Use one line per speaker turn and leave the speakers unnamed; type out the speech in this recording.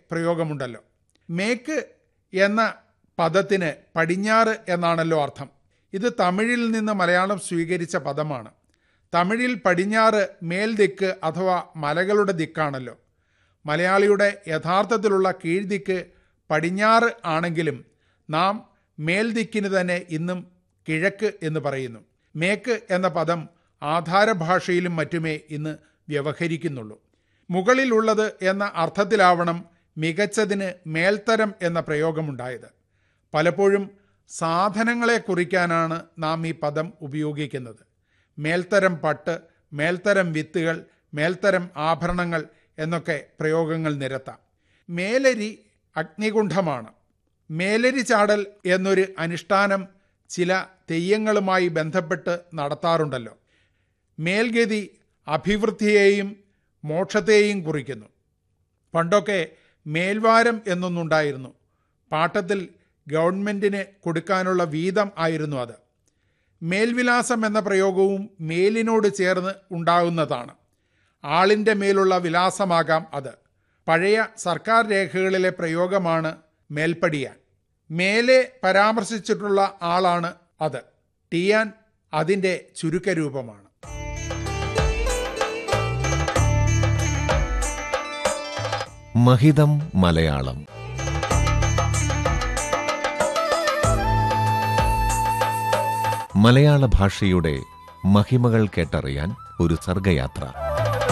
പ്രയോഗമുണ്ടല്ലോ make എന്ന പദത്തിന് പടിഞ്ഞാറ് എന്നാണല്ലോ അർത്ഥം ഇത് തമിഴിൽ നിന്ന് മലയാളം സ്വീകരിച്ച പദമാണ് തമിഴിൽ പടിഞ്ഞാറ് മേൽദിക്ക് അഥവാ മലകളുടെ ദിക്കാണല്ലോ മലയാളിയുടെ യഥാർത്ഥത്തിലുള്ള കീഴ്ദിക്ക് പടിഞ്ഞാറ് ആണെങ്കിലും നാം മേൽദിക്കിന് തന്നെ ഇന്നും കിഴക്ക് എന്ന് പറയുന്നു മേക്ക് എന്ന പദം ആധാരഭാഷയിലും മറ്റുമേ ഇന്ന് വ്യവഹരിക്കുന്നുള്ളൂ മുകളിലുള്ളത് എന്ന അർത്ഥത്തിലാവണം മികച്ചതിന് മേൽത്തരം എന്ന പ്രയോഗമുണ്ടായത് പലപ്പോഴും സാധനങ്ങളെ കുറിക്കാനാണ് നാം ഈ പദം ഉപയോഗിക്കുന്നത് മേൽത്തരം പട്ട് മേൽത്തരം വിത്തുകൾ മേൽത്തരം ആഭരണങ്ങൾ എന്നൊക്കെ പ്രയോഗങ്ങൾ നിരത്താം മേലരി അഗ്നികുണ്ഠമാണ് മേലരി ചാടൽ എന്നൊരു അനുഷ്ഠാനം ചില തെയ്യങ്ങളുമായി ബന്ധപ്പെട്ട് നടത്താറുണ്ടല്ലോ മേൽഗതി അഭിവൃദ്ധിയെയും മോക്ഷത്തെയും കുറിക്കുന്നു പണ്ടൊക്കെ മേൽവാരം എന്നൊന്നുണ്ടായിരുന്നു പാട്ടത്തിൽ ഗവൺമെൻറ്റിന് കൊടുക്കാനുള്ള വീതം ആയിരുന്നു അത് മേൽവിലാസം എന്ന പ്രയോഗവും മേലിനോട് ചേർന്ന് ഉണ്ടാകുന്നതാണ് ആളിൻ്റെ മേലുള്ള വിലാസമാകാം അത് പഴയ സർക്കാർ രേഖകളിലെ പ്രയോഗമാണ് മേൽപ്പടിയാൻ മേലെ പരാമർശിച്ചിട്ടുള്ള ആളാണ് അത് ടിയാൻ അതിൻ്റെ ചുരുക്കരൂപമാണ്
മഹിതം മലയാളം മലയാള ഭാഷയുടെ മഹിമകൾ കേട്ടറിയാൻ ഒരു സർഗയാത്ര